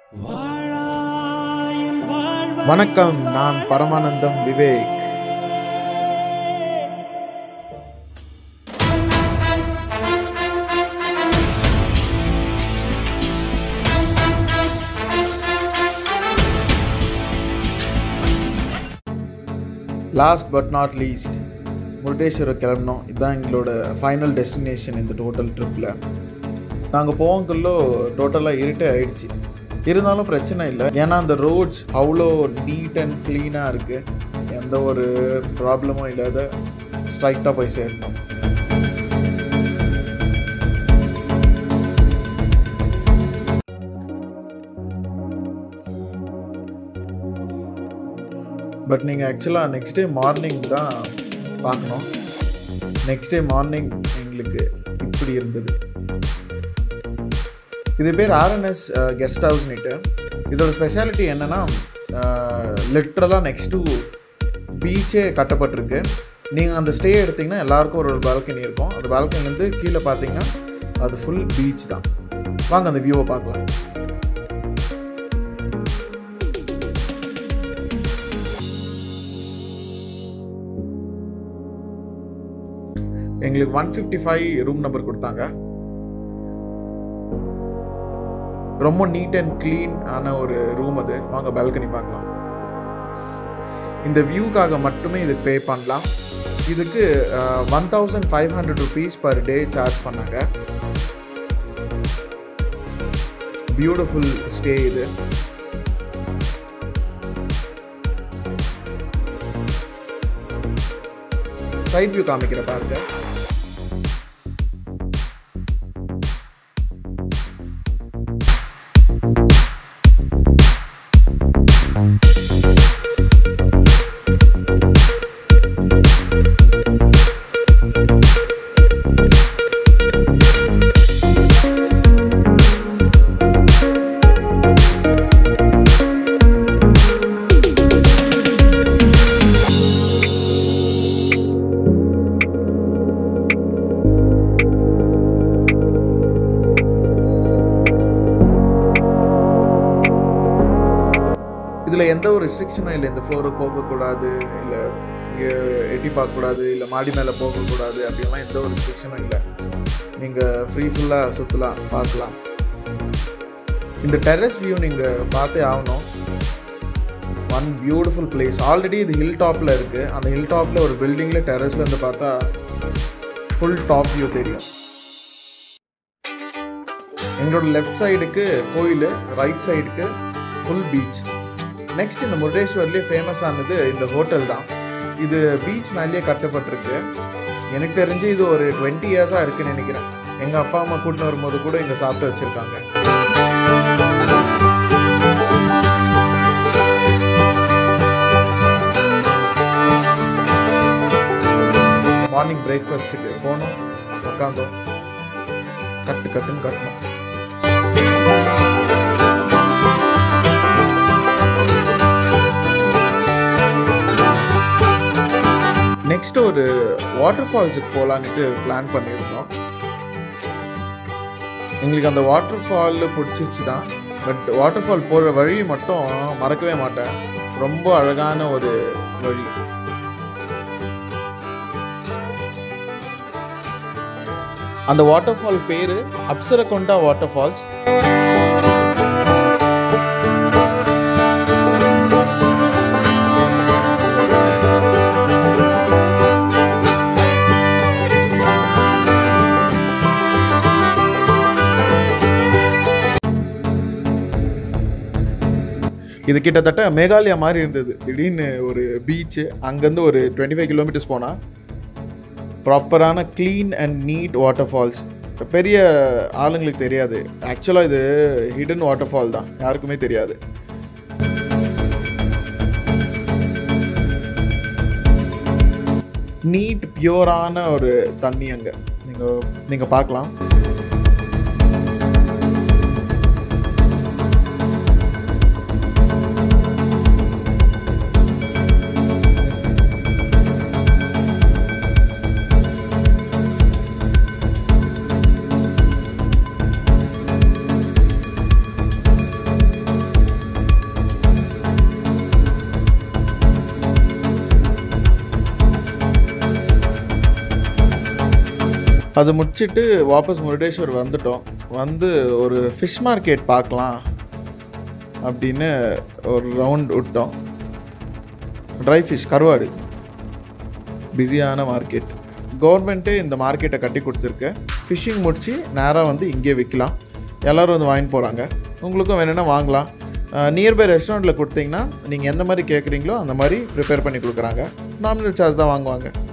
வணக்கம் நான் Paramanandam Vivek last but not least Murudeshwaram கிளம்பினோம் இதுதான் எங்களோட ஃபைனல் டெஸ்டினேஷன் இந்த டோட்டல் ட்ரிப்பில் நாங்கள் போவங்குள்ளோ டோட்டலாக இருட்டே ஆயிடுச்சு இருந்தாலும் பிரச்சனை இல்லை ஏன்னா அந்த ரோட்ஸ் அவ்வளோ நீட் அண்ட் க்ளீனாக இருக்குது எந்த ஒரு ப்ராப்ளமும் இல்லாத ஸ்ட்ரைட்டாக போய் சேரணும் பட் நீங்கள் ஆக்சுவலாக நெக்ஸ்ட் டே மார்னிங் தான் பார்க்கணும் நெக்ஸ்ட் டே மார்னிங் எங்களுக்கு இப்படி இருந்தது இது பேர் ஆர்என்எஸ் கெஸ்ட் ஹவுஸ்னுட்டு இதோட ஸ்பெஷாலிட்டி என்னென்னா லிட்ரலாக நெக்ஸ்ட் டு பீச்சே கட்டப்பட்டிருக்கு நீங்கள் அந்த ஸ்டே எடுத்திங்கன்னா எல்லாருக்கும் ஒரு பால்கனி இருக்கும் அந்த பால்கனிலேருந்து கீழே பார்த்தீங்கன்னா அது ஃபுல் பீச் தான் வாங்க அந்த வியூவை பார்க்கலாம் எங்களுக்கு one fifty five room number கொடுத்தாங்க ரொம்ப நீட் அண்ட் க்ளீன் ஆன ஒரு ரூம் அது வாங்க பால்கனி பார்க்கலாம் இந்த வியூக்காக மட்டுமே இது பே பண்ணலாம் இதுக்கு one thousand five hundred rupees per day charge பண்ணாங்க பியூட்டிஃபுல் ஸ்டே இது சைட் வியூ காமிக்கிற பாருங்க இதில் எந்த ஒரு ரெஸ்ட்ரிக்ஷனும் இல்லை இந்த ஃப்ளோருக்கு போகக்கூடாது இல்லை இங்கே எட்டி பார்க்கக்கூடாது இல்லை மாடி மேலே போகக்கூடாது அப்படின்லாம் எந்த ஒரு ரெஸ்ட்ரிக்ஷனும் இல்லை நீங்கள் ஃப்ரீ ஃபுல்லாக சுற்றலாம் பார்க்கலாம் இந்த டெரஸ் வியூ நீங்கள் பார்த்தே ஆகணும் ஒன் பியூட்டிஃபுல் பிளேஸ் ஆல்ரெடி இது ஹில் டாப்பில் இருக்குது அந்த ஹில் டாப்பில் ஒரு பில்டிங்கில் டெரஸில் இருந்து பார்த்தா ஃபுல் டாப் வியூ தெரியும் எங்களோட லெஃப்ட் சைடுக்கு கோயில் ரைட் சைடுக்கு ஃபுல் பீச் நெக்ஸ்ட் இந்த முருடேஸ்வர்லேயே ஃபேமஸ் ஆனது இந்த ஹோட்டல் தான் இது பீச் மேலேயே கட்டப்பட்டிருக்கு எனக்கு தெரிஞ்சு இது ஒரு டுவெண்ட்டி இயர்ஸாக இருக்குன்னு நினைக்கிறேன் எங்கள் அப்பா அம்மா கூட்டின்னு வரும்போது கூட இங்கே சாப்பிட்டு வச்சுருக்காங்க மார்னிங் பிரேக்ஃபாஸ்ட்டுக்கு போனோம் உட்காந்தோம் கட்டு கட்டுன்னு கட்டணும் நெக்ஸ்ட் ஒரு வாட்டர் ஃபால்ஸுக்கு போகலான்ட்டு பிளான் பண்ணியிருந்தோம் எங்களுக்கு அந்த வாட்டர் ஃபால் பிடிச்சிச்சு தான் பட் வாட்டர் ஃபால் போகிற வழி மட்டும் மறக்கவே மாட்டேன் ரொம்ப அழகான ஒரு வழி அந்த வாட்டர் ஃபால் பேர் அப்சரகொண்டா வாட்டர் ஃபால்ஸ் இது கிட்டத்தட்ட மேகாலயா மாதிரி இருந்தது திடீர்னு ஒரு பீச்சு அங்கேருந்து ஒரு டுவெண்ட்டி ஃபைவ் கிலோமீட்டர்ஸ் போனால் ப்ராப்பரான clean and neat water falls பெரிய ஆளுங்களுக்கு தெரியாது ஆக்சுவலாக இது ஹிடன் வாட்டர் ஃபால் தான் யாருக்குமே தெரியாது நீட் பியூரான ஒரு தண்ணி அங்கே நீங்கள் நீங்கள் பார்க்கலாம் அது முடிச்சிட்டு வாபஸ் முருடேஸ்வர் வந்துட்டோம் வந்து ஒரு ஃபிஷ் மார்க்கெட் பார்க்கலாம் அப்படின்னு ஒரு ரவுண்ட் விட்டோம் ட்ரை ஃபிஷ் கருவாடு பிஸியான மார்க்கெட் கவர்மெண்ட்டே இந்த மார்க்கெட்டை கட்டி கொடுத்துருக்கு ஃபிஷ்ஷிங் முடித்து நேராக வந்து இங்கே விற்கலாம் எல்லோரும் வந்து வாங்கிட்டு போகிறாங்க உங்களுக்கும் வேணும்னா வாங்கலாம் நியர்பை ரெஸ்டாரண்ட்டில் கொடுத்தீங்கன்னா நீங்கள் எந்த மாதிரி கேட்குறீங்களோ அந்த மாதிரி ப்ரிப்பேர் பண்ணி கொடுக்குறாங்க நாமினல் சார்ஜ் தான் வாங்குவாங்க